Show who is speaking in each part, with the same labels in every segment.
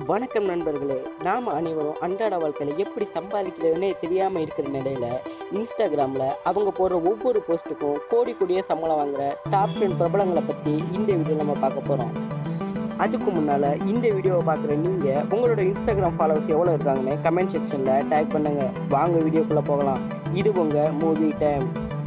Speaker 1: வணக்கம் நண்பர்களே நாம் அனைவரும் அன்றாட வாழ்க்கையில் எப்படி சம்பாதிக்கிறதுனே தெரியாமல் இருக்கிற நிலையில் இன்ஸ்டாகிராமில் அவங்க போடுற ஒவ்வொரு போஸ்ட்டுக்கும் கோடி கோடியே சம்பளம் வாங்குற டாப் டென் பிரபலங்களை பற்றி இந்த வீடியோ நம்ம பார்க்க போகிறோம் அதுக்கு முன்னால் இந்த வீடியோவை பார்க்குற நீங்கள் உங்களோட இன்ஸ்டாகிராம் ஃபாலோவர்ஸ் எவ்வளோ இருக்காங்கன்னு கமெண்ட் செக்ஷனில் டேக் பண்ணுங்கள் வாங்க வீடியோக்குள்ளே போகலாம் இது உங்கள் movie time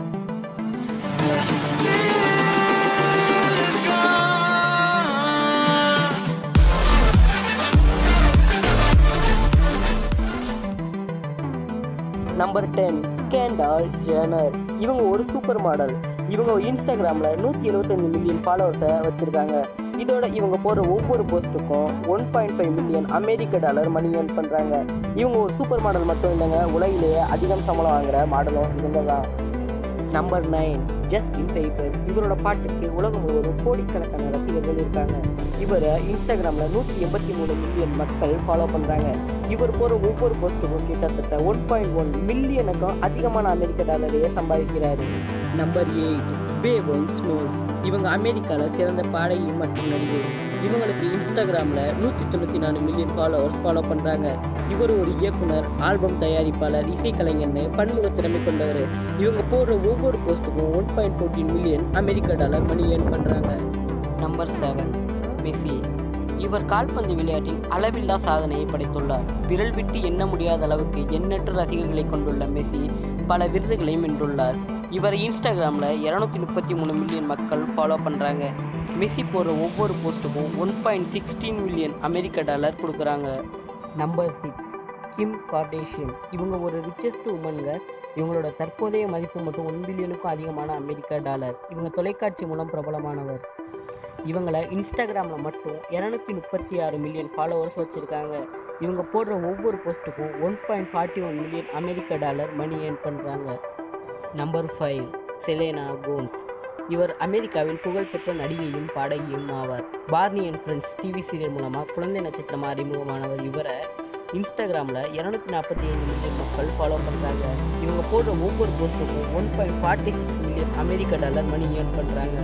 Speaker 1: number ten Kendall Jenner இவங்க ஒரு சூப்பர் மாடல் இவங்க இன்ஸ்டாகிராமில் நூற்றி எழுபத்தஞ்சு மில்லியன் ஃபாலோவர்ஸை வச்சுருக்காங்க இதோட இவங்க போடுற ஒவ்வொரு போஸ்ட்டுக்கும் ஒன் பாயிண்ட் ஃபைவ் மில்லியன் அமெரிக்க டாலர் மணி ஏர்ன் பண்ணுறாங்க இவங்க ஒரு சூப்பர் மாடல் மட்டும் இல்லைங்க உலகிலேயே அதிகம் சம்பளம் வாங்குற மாடலும் இவங்க தான் நம்பர் நைன் ஜஸ்டின் பைப்பர் இவரோட பாட்டுக்கு உலகம் முழுவதும் கோடிக்கணக்கான ரசிகர்கள் இருக்காங்க இவரை இன்ஸ்டாகிராமில் நூற்றி எண்பத்தி மூணு மில்லியன் மக்கள் ஃபாலோ பண்ணுறாங்க இவர் போகிற ஒவ்வொரு போஸ்ட்டுக்கும் கிட்டத்தட்ட ஒன் பாயிண்ட் ஒன் மில்லியனுக்கும் அதிகமான அமெரிக்க டாலரையே சம்பாதிக்கிறாரு நம்பர் எயிட் பேவன் ஸ்னோல்ஸ் இவங்க அமெரிக்காவில் சிறந்த பாடகி மற்றும் நடிகை இவங்களுக்கு இன்ஸ்டாகிராமில் நூற்றி தொண்ணூற்றி நாலு மில்லியன் ஃபாலோவர்ஸ் ஃபாலோ பண்ணுறாங்க இவர் ஒரு இயக்குனர் ஆல்பம் தயாரிப்பாளர் இசைக்கலைஞர்னு பன்முக திறமை கொண்டவர் இவங்க போடுற ஒவ்வொரு போஸ்ட்டுக்கும் ஒன் பாயிண்ட் ஃபோர்டீன் மில்லியன் அமெரிக்க டாலர் மணி ஏர்ன் பண்ணுறாங்க நம்பர் செவன் மெஸ்ஸி இவர் கால்பந்து விளையாட்டில் அளவில்லா சாதனையை படைத்துள்ளார் விரல் விட்டு எண்ண முடியாத அளவுக்கு எண்ணற்ற ரசிகர்களை கொண்டுள்ள மெஸ்ஸி பல விருதுகளையும் வென்றுள்ளார் இவரை இன்ஸ்டாகிராமில் இரநூத்தி முப்பத்தி மூணு மில்லியன் மக்கள் ஃபாலோ பண்ணுறாங்க மெஸ்ஸி போடுற ஒவ்வொரு போஸ்ட்டுக்கும் ஒன் பாயிண்ட் சிக்ஸ்டீன் மில்லியன் அமெரிக்க டாலர் கொடுக்குறாங்க நம்பர் சிக்ஸ் கிம் கார்டேஷியன் இவங்க ஒரு ரிச்சஸ்ட் உமனுங்க இவங்களோட தற்போதைய மதிப்பு மட்டும் ஒன் பில்லியனுக்கும் அதிகமான அமெரிக்க டாலர் இவங்க தொலைக்காட்சி மூலம் பிரபலமானவர் இவங்களை இன்ஸ்டாகிராமில் மட்டும் இரநூத்தி முப்பத்தி ஆறு மில்லியன் ஃபாலோவர்ஸ் வச்சுருக்காங்க இவங்க போடுற ஒவ்வொரு போஸ்ட்டுக்கும் one point forty one million அமெரிக்க டாலர் மணி ஏர்ன் பண்ணுறாங்க நம்பர் ஃபைவ் செலேனா கோன்ஸ் இவர் அமெரிக்காவின் புகழ்பெற்ற நடிகையும் பாடகியும் ஆவார் Barney and friends TV serial மூலமாக குழந்தை நட்சத்திரமாக அறிமுகமானவர் இவரை இன்ஸ்டாகிராமில் இரநூத்தி நாற்பத்தி ஐந்து மில்லியன் மக்கள் ஃபாலோ பண்ணுறாங்க இவங்க போடுற ஒவ்வொரு போஸ்ட்டுக்கும் one point forty six million அமெரிக்க டாலர் மணி ஏர்ன் பண்ணுறாங்க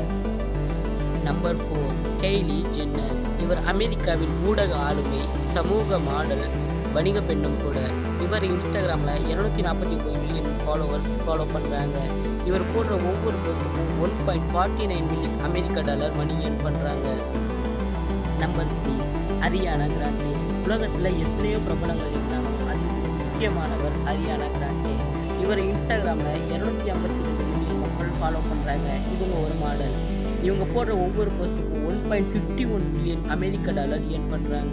Speaker 1: நம்பர் ஃபோர் கெய்லி ஜென்னர் இவர் அமெரிக்காவின் ஊடக ஆளுமை சமூக மாடல் வணிக பெண்ணும் கூட இவர் இன்ஸ்டாகிராமில் இரநூத்தி நாற்பத்தி ஒம்பது மில்லியன் ஃபாலோவர்ஸ் ஃபாலோ பண்ணுறாங்க இவர் போடுற ஒவ்வொரு போஸ்ட்டுக்கும் one point forty nine million அமெரிக்க டாலர் மணி ஏர்ன் பண்ணுறாங்க நம்பர் த்ரீ அரியானா கிராண்டே உலகத்தில் எத்தனையோ பிரபலங்கள் இருந்தாலும் அதில் முக்கியமானவர் அரியானா கிராண்டே இவர் இன்ஸ்டாகிராமில் இரநூத்தி ஐம்பத்தி ரெண்டு மில்லியன் மக்கள் ஃபாலோ பண்ணுறாங்க இவங்க ஒரு மாடல் இவங்க போடுற ஒவ்வொரு போஸ்ட்டுக்கும் one point fifty one million அமெரிக்க டாலர் ஏர்ன் பண்ணுறாங்க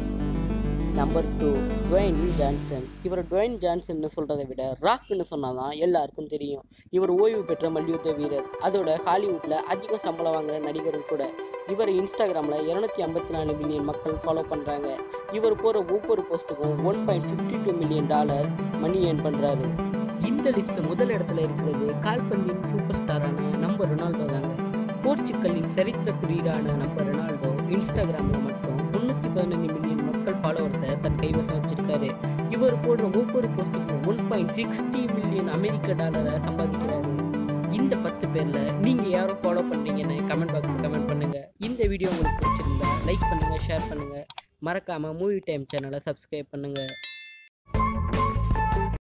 Speaker 1: நம்பர் டூ டுவைன் ஜான்சன் இவர் டுவைன் ஜான்சன் சொல்கிறதை விட ராக்னு சொன்னால் தான் எல்லாருக்கும் தெரியும் இவர் ஓய்வு பெற்ற மல்யுத்த வீரர் அதோட ஹாலிவுட்டில் அதிக சம்பளம் வாங்குற நடிகரும் கூட இவர் இன்ஸ்டாகிராமில் இரநூத்தி ஐம்பத்தி நாலு மில்லியன் மக்கள் ஃபாலோ பண்ணுறாங்க இவர் போகிற ஒவ்வொரு போஸ்ட்டுக்கும் one point fifty two million dollar money earn பண்ணுறாரு இந்த லிஸ்ட்டில் முதல் இடத்துல இருக்கிறது கால்பந்தின் சூப்பர் ஸ்டாரான நம்ம ரொனால்டோ தாங்க போர்ச்சுக்கலின் சரித்திர குறியீடான நம்ம ரொனால்டோ இன்ஸ்டாகிராமில் மட்டும் முந்நூற்றி பதினஞ்சு மில்லியன் மக்கள் ஃபாலோவர்ஸை தன் கைவசம் வச்சிருக்காரு இவர் போடுற ஒவ்வொரு போஸ்ட்டுக்கும் ஒன் பாயிண்ட் சிக்ஸ்டி மில்லியன் அமெரிக்க டாலரை சம்பாதிக்கிறாரு இந்த பத்து பேரில் நீங்கள் யாரும் ஃபாலோ பண்ணுறீங்கன்னு கமெண்ட் பாக்ஸில் கமெண்ட் பண்ணுங்கள் இந்த வீடியோ உங்களுக்கு பிடிச்சிருந்தா லைக் பண்ணுங்கள் ஷேர் பண்ணுங்கள் மறக்காமல் மூவி டைம் சேனலை சப்ஸ்கிரைப் பண்ணுங்கள்